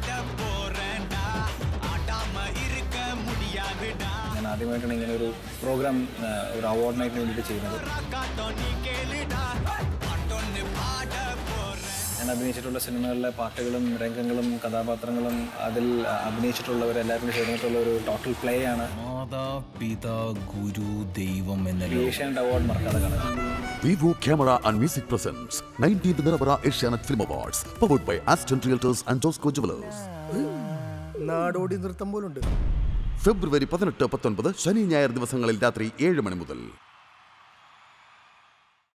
ഞാൻ ആദ്യമായിട്ടാണ് ഇങ്ങനെ ഒരു പ്രോഗ്രാം ഒരു അവാർഡ് നൈറ്റിന് വേണ്ടിയിട്ട് ചെയ്യുന്നത് ഞാൻ അഭിനയിച്ചിട്ടുള്ള സിനിമകളിലെ പാട്ടുകളും രംഗങ്ങളും കഥാപാത്രങ്ങളും അതിൽ അഭിനയിച്ചിട്ടുള്ളവരെല്ലാവരും ചേർന്നിട്ടുള്ള ഒരു ടോട്ടൽ പ്ലേ ആണ് മാതാ പിതാ ഗുരു ദൈവം എന്ന ഏഷ്യാനെറ്റ് അവാർഡ് മറക്കാതെ കാണുക Vivo Camera and Music presents 19th Niravara Asianet Film Awards, powered by Aston Realtors and Josco Jewelers. നാടോടി നൃത്തം പോലുണ്ട് ഫെബ്രുവരി പതിനെട്ട് പത്തൊൻപത് ശനി ഞായർ ദിവസങ്ങളിൽ രാത്രി ഏഴ് മണി മുതൽ